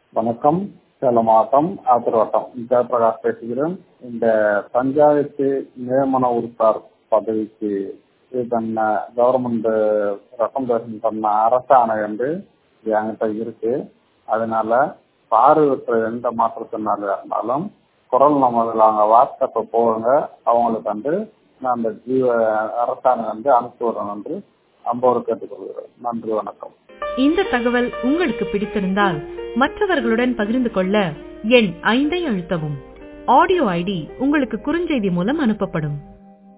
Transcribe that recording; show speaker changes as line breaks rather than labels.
வணக்கம் சேலம் மாவட்டம் ஆத்தூர் வட்டம் ஜெயபிரகாஷ் பேசுகிறேன் இந்த பஞ்சாயத்து நியமன உறுப்பினர் பதவிக்கு இது பண்ண கவர்மெண்ட் ரெக்கமெண்டேஷன் பண்ண அரசாணை வந்து என்கிட்ட இருக்கு அதனால பார்வையற்ற எந்த மாற்றுத்திறனாளியாக இருந்தாலும் குரல் நமதில் அவங்க வாட்ஸ்அப்பை போடுங்க அவங்களுக்கு வந்து நான் அந்த ஜீவ அரசாணை வந்து அனுப்பி விடுறேன் என்று அம்போடு கேட்டுக்கொள்கிறேன் நன்றி வணக்கம்
இந்த தகவல் உங்களுக்கு பிடித்திருந்தால் மற்றவர்களுடன் பகிர்ந்து கொள்ள எண் ஐந்தை அழுத்தவும் ஆடியோ ஐடி உங்களுக்கு குறுஞ்செய்தி மூலம் அனுப்பப்படும்